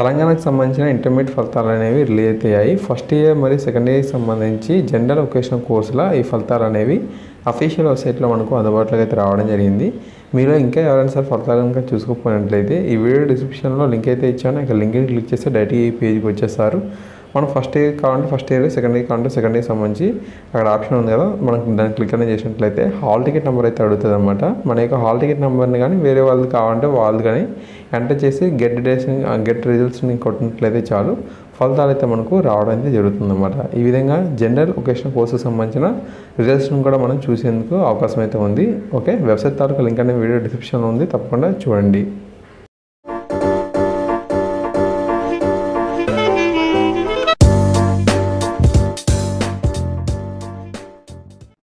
తెలంగాణకు సంబంధించిన ఇంటర్మీడియట్ ఫలితాలు అనేవి రిలీజ్ అయ్యాయి ఫస్ట్ ఇయర్ మరియు సెకండ్ ఇయర్కి సంబంధించి జనరల్ వొకేషనల్ కోర్సుల ఈ ఫలితాలు అనేవి అఫీషియల్ వెబ్సైట్లో మనకు అందుబాటులోకి అయితే రావడం జరిగింది మీలో ఇంకా ఎవరైనా సరే ఫలితాలు కనుక చూసుకోకపోయినట్లయితే ఈ వీడియో డిస్క్రిప్షన్లో లింక్ అయితే ఇచ్చాను ఇక్కడ లింక్ని క్లిక్ చేస్తే డైరెక్ట్గా ఈ పేజ్కి వచ్చేస్తారు మనం ఫస్ట్ ఇయర్ కావాలంటే ఫస్ట్ ఇయర్ సెకండ్ ఇయర్ కావాలంటే సెకండ్ ఇయర్ సంబంధించి అక్కడ ఆప్షన్ ఉంది కదా మనకు దాన్ని క్లిక్ అనేది చేసినట్లయితే హాల్ టికెట్ నెంబర్ అయితే అడుగుతుంది అనమాట మన యొక్క హాల్ టికెట్ నెంబర్ని కానీ వేరే వాళ్ళది కావాలంటే వాళ్ళు కానీ ఎంటర్ చేసి గెట్ డేట్స్ గెట్ రిజల్ట్స్ని కొట్టినట్లయితే చాలు ఫలితాలు అయితే మనకు రావడం అయితే జరుగుతుందన్నమాట ఈ విధంగా జనరల్ ఒకేషనల్ కోర్సుకు సంబంధించిన రిజల్ట్స్ని కూడా మనం చూసేందుకు అవకాశం అయితే ఉంది ఓకే వెబ్సైట్ తాలూకా లింక్ అనేది వీడియో డిస్క్రిప్షన్లో ఉంది తప్పకుండా చూడండి